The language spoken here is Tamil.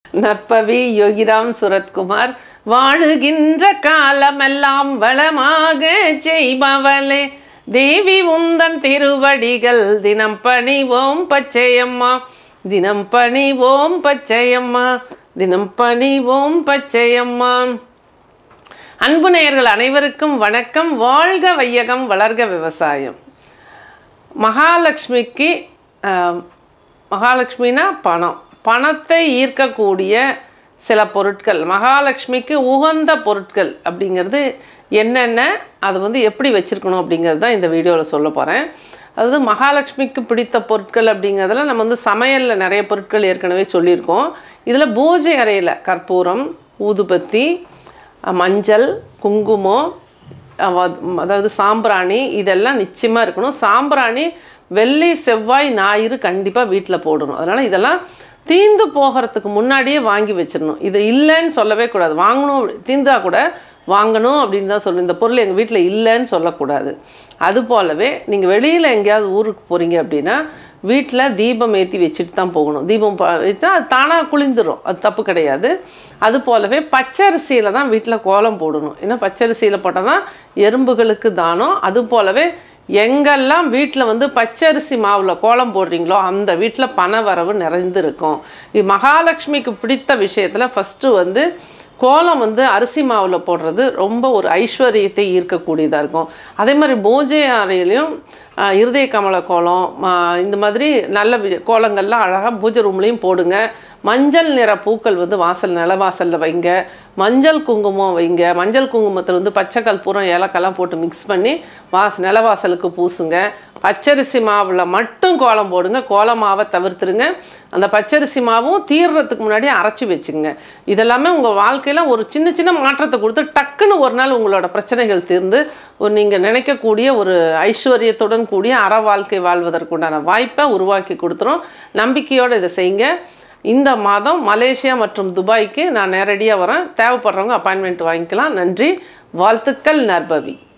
நற்பவி யோகிராம் சுரத்குமார் வாழுகின்ற காலமெல்லாம் வளமாக செய்பவளே தேவி உந்தன் திருவடிகள் தினம் பணிவோம் பச்சையம்மா தினம் பணிவோம் பச்சையம்மா தினம் பணிவோம் பச்சையம்மா அன்பு நேயர்கள் அனைவருக்கும் வணக்கம் வாழ்க வையகம் வளர்க விவசாயம் மகாலட்சுமிக்கு ஆஹ், மகாலட்சுமினா பணம் பணத்தை ஈர்க்கக்கூடிய சில பொருட்கள் மகாலட்சுமிக்கு உகந்த பொருட்கள் அப்படிங்கிறது என்னென்ன அது வந்து எப்படி வச்சுருக்கணும் அப்படிங்கிறது தான் இந்த வீடியோவில் சொல்ல போகிறேன் அதாவது மகாலட்சுமிக்கு பிடித்த பொருட்கள் அப்படிங்கிறதுல நம்ம வந்து சமையலில் நிறைய பொருட்கள் ஏற்கனவே சொல்லியிருக்கோம் இதில் பூஜை அறையில் கற்பூரம் ஊதுபத்தி அஹ், மஞ்சள் குங்குமம் அவ- அதாவது சாம்பிராணி இதெல்லாம் நிச்சயமாக இருக்கணும் சாம்பிராணி வெள்ளி செவ்வாய் ஞாயிறு கண்டிப்பாக வீட்டில் போடணும் அதனால் இதெல்லாம் தீந்து போகிறதுக்கு முன்னாடியே வாங்கி வச்சிடணும் இது இல்லைன்னு சொல்லவே கூடாது வாங்கணும் தீந்தா கூட வாங்கணும் அப்படின்னு தான் சொல்லணும் இந்த பொருள் எங்கள் வீட்டில் இல்லைன்னு சொல்லக்கூடாது அது போலவே நீங்கள் வெளியில் எங்கேயாவது ஊருக்கு போகிறீங்க அப்படின்னா வீட்டில் தீபம் ஏற்றி வச்சுட்டு தான் போகணும் தீபம் ப- வச்சா அது தானாக குளிந்துரும் அது தப்பு கிடையாது அது போலவே பச்சரிசியில் தான் வீட்டில் கோலம் போடணும் ஏன்னா பச்சரிசியில் போட்டால் தான் எறும்புகளுக்கு தானம் அது போலவே எங்கெல்லாம் வீட்டில் வந்து பச்சரிசி மாவில் கோலம் போடுறீங்களோ அந்த வீட்டில் பண வரவு நிறைந்திருக்கும் இது மகாலட்சுமிக்கு பிடித்த விஷயத்தில் ஃபஸ்ட்டு வந்து கோலம் வந்து அரிசி மாவில் போடுறது ரொம்ப ஒரு ஐஸ்வர்யத்தை ஈர்க்கக்கூடியதாக இருக்கும் அதே மாதிரி பூஜை அறையிலையும் ஆஹ், இருதய கமல கோலம் ஆஹ், இந்த மாதிரி நல்ல வி- கோலங்கள்லாம் அழகாக பூஜை ரூம்லேயும் போடுங்க மஞ்சள் நிற பூக்கள் வந்து வாசல் நிலவாசலில் வைங்க மஞ்சள் குங்குமம் வைங்க மஞ்சள் குங்குமத்தில் வந்து பச்சை கற்பூரம் ஏலக்காய்லாம் போட்டு மிக்ஸ் பண்ணி வாச நிலவாசலுக்கு பூசுங்க பச்சரிசி மாவில் மட்டும் கோலம் போடுங்க கோல மாவை தவிர்த்துருங்க அந்த பச்சரிசி மாவும் தீர்றதுக்கு முன்னாடி அரைச்சி வச்சுங்க இதெல்லாமே உங்கள் வாழ்க்கையில் ஒரு சின்ன சின்ன மாற்றத்தை கொடுத்து டக்குன்னு ஒரு நாள் உங்களோட பிரச்சனைகள் தீர்ந்து ஒரு நீங்கள் நினைக்கக்கூடிய ஒரு ஐஸ்வர்யத்துடன் கூடிய அற வாழ்க்கை வாழ்வதற்குண்டான வாய்ப்பை உருவாக்கி கொடுத்துரும் நம்பிக்கையோடு இதை செய்யுங்க இந்த மாதம் மலேசியா மற்றும் துபாய்க்கு நான் நேரடியாக வரேன் தேவைப்படுறவங்க அப்பாயின்மெண்ட் வாங்கிக்கலாம் நன்றி வாழ்த்துக்கள் நர்பவி